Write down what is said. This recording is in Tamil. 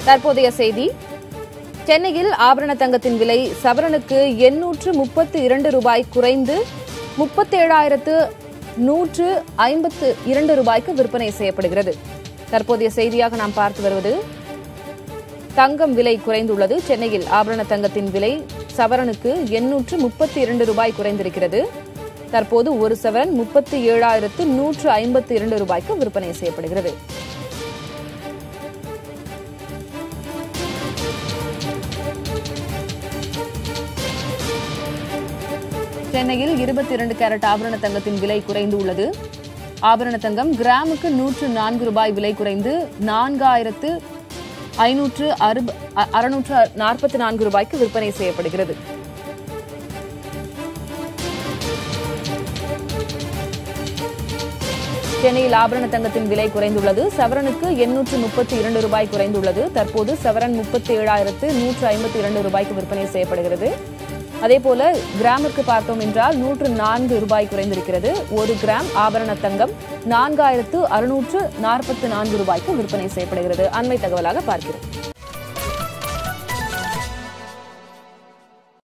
தற்போதைய செய்தி சென்னையில் ஆபரண தங்கத்தின் விலை சவரனுக்கு எண்ணூற்று முப்பத்து இரண்டு ரூபாய் குறைந்து முப்பத்தேழாயிரத்து நூற்று ஐம்பத்து இரண்டு ரூபாய்க்கு விற்பனை செய்யப்படுகிறது தற்போதைய செய்தியாக நாம் பார்த்து வருவது தங்கம் விலை குறைந்துள்ளது சென்னையில் ஆபரண தங்கத்தின் விலை சவரனுக்கு எண்ணூற்று முப்பத்தி இரண்டு ரூபாய் குறைந்திருக்கிறது தற்போது ஒரு சவரன் முப்பத்தி ஏழாயிரத்து நூற்று ஐம்பத்தி இரண்டு ரூபாய்க்கு விற்பனை செய்யப்படுகிறது சென்னையில் இருபத்தி இரண்டு கேரட் ஆபரண தங்கத்தின் விலை குறைந்து உள்ளது ஆபரண தங்கம் கிராமுக்கு நூற்று நான்கு ரூபாய் விலை குறைந்து நான்காயிரத்து ஐநூற்று அறுப அ- அறுநூற்று நாற்பத்தி நான்கு ரூபாய்க்கு விற்பனை செய்யப்படுகிறது சென்னையில் ஆபரண தங்கத்தின் விலை குறைந்துள்ளது சவரனுக்கு எண்ணூற்று முப்பத்தி இரண்டு ரூபாய் குறைந்துள்ளது தற்போது சவரன் முப்பத்தி ஏழாயிரத்து நூற்று ஐம்பத்தி இரண்டு ரூபாய்க்கு விற்பனை செய்யப்படுகிறது அதேபோல கிராமுக்கு பார்த்தோம் என்றால் நூற்று நான்கு ரூபாய் குறைந்திருக்கிறது ஒரு கிராம் ஆபரண தங்கம் நான்காயிரத்து அறுநூற்று நாற்பத்தி நான்கு ரூபாய்க்கு விற்பனை செய்யப்படுகிறது அண்மை தகவலாக பார்க்கிறோம்